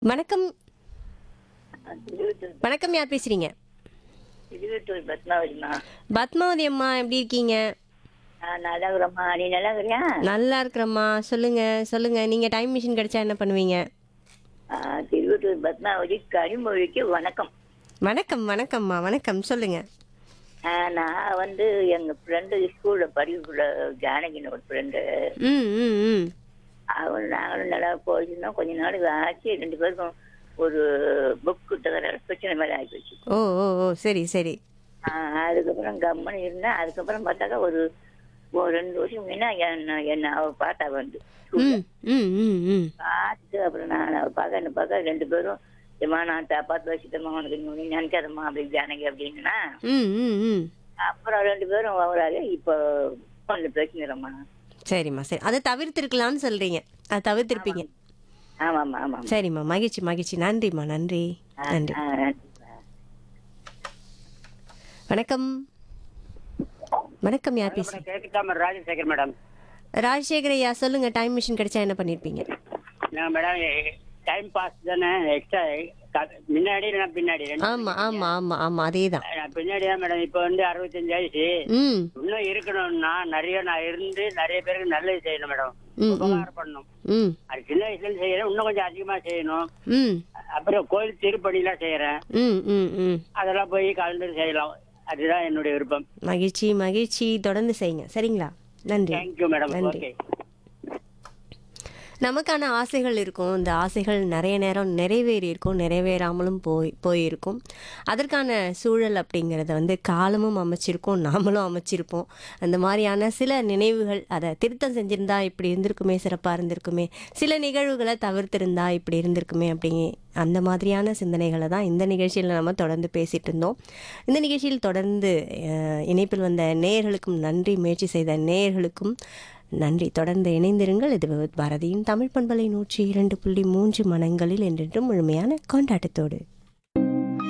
வணக்கம் திருவத்தூர் வணக்கம் யார் பேசுறீங்க திருவத்தூர் பத்மாவதிமா பத்மாவதி அம்மா எப்படி இருக்கீங்க நான் நல்லா இருக்கிறேம்மா நீ நல்லா இருக்கிறியா நல்லா இருக்கிறம்மா சொல்லுங்க சொல்லுங்க நீங்க டைம் மிஷின் கிடைச்சா என்ன பண்ணுவீங்க ஆ, திருவத்தூர் பத்மாவதி கனிமொழிக்கு வணக்கம் வணக்கம் வணக்கம்மா வணக்கம் சொல்லுங்க ஆ, நான் வந்து எங்க ஃப்ரெண்டு ஸ்கூல்ல படிக்கக்குள்ள ஜானகின்னு ஒரு ஃப்ரெண்டு ம் ம் ம் அவன் நாங்களும் நல்லா போயிருந்தோம் கொஞ்ச நாளுக்கு ஆச்சு ரெண்டு பேருக்கும் ஒரு புக்கு தகராறு பிரச்சனை மாதிரி ஆகி போச்சு ஓ ஓ ஓ சரி சரி ஆ, அதுக்கப்புறம் கம்மன் இருந்தேன் அதுக்கப்புறம் பார்த்தாக்கா ஒரு ஒரு ரெண்டு வருஷம் முன்னா என்ன என்ன அவ பார்த்தா வந்து ம் ம் ம் ம் பார்த்து அப்புறம் நான் அவ பார்க்க என்ன பார்க்க ரெண்டு பேரும் ஏமா நான் த- பத்து வருஷத்தம்மா உனக்கு நீ ஒண்ணும் நினைக்காதம்மா அப்படி ஜானகி அப்படின்னா ம் ம் ம் அப்புறம் ரெண்டு பேரும் வராங்க இப்போ ஃபோனில் பேசிக்கிறோம்மா சரிம்மா சரி அதை தவிர்த்திருக்கலாம்னு சொல்றீங்க அதை தவிர்த்திருப்பீங்க ஆமாம்மா ஆமாம் சரிம்மா மகிழ்ச்சி மகிழ்ச்சி நன்றிம்மா நன்றி நன்றி வணக்கம் வணக்கம் யார் பேசுறீங்க கேக்குதாம ராஜசேகர் மேடம் ராஜசேகர் ஐயா சொல்லுங்க டைம் மிஷின் கிடைச்சா என்ன பண்ணிருப்பீங்க நான் மேடம் டைம் பாஸ் தானே எக்ஸ்ட்ரா முன்னாடி நான் பின்னாடி ரெண்டு ஆமா ஆமா ஆமா ஆமா அதேதான் நான் பின்னாடி தான் மேடம் இப்போ வந்து அறுபத்தஞ்சு வயசு ம் இன்னும் இருக்கணும்னா நிறைய நான் இருந்து நிறைய பேருக்கு நல்லது செய்யணும் மேடம் ம், ம். உபகாரம் பண்ணணும் ம் அது சின்ன வயசுல இருந்து செய்யறேன் இன்னும் கொஞ்சம் அதிகமா செய்யணும் ம் அப்புறம் கோயில் திருப்பணிலாம் செய்யறேன் ம் ம் ம் அதெல்லாம் போய் கலந்து செய்யலாம் அதுதான் என்னுடைய விருப்பம் மகிழ்ச்சி மகிழ்ச்சி தொடர்ந்து செய்யுங்க சரிங்களா நன்றி தேங்க்யூ மேடம் நன்றி. ஓகே நமக்கான ஆசைகள் இருக்கும் இந்த ஆசைகள் நிறைய நேரம் நிறைவேறி இருக்கும் நிறைவேறாமலும் போய் போயிருக்கும் அதற்கான சூழல் அப்படிங்கிறத வந்து காலமும் அமைச்சிருக்கோம் நாமளும் அமைச்சிருப்போம் அந்த மாதிரியான சில நினைவுகள் அதை திருத்தம் செஞ்சிருந்தா இப்படி இருந்திருக்குமே சிறப்பாக இருந்திருக்குமே சில நிகழ்வுகளை தவிர்த்திருந்தா இப்படி இருந்திருக்குமே அப்படிங்க அந்த மாதிரியான சிந்தனைகளை தான் இந்த நிகழ்ச்சியில் நம்ம தொடர்ந்து பேசிட்டு இருந்தோம் இந்த நிகழ்ச்சியில் தொடர்ந்து அஹ், இணைப்பில் வந்த நேயர்களுக்கும் நன்றி முயற்சி செய்த நேயர்களுக்கும் நன்றி தொடர்ந்து இணைந்திருங்கள் இது பாரதியின் தமிழ் பண்பலை நூற்றி இரண்டு புள்ளி மூன்று மனங்களில் என்றென்றும் முழுமையான கொண்டாட்டத்தோடு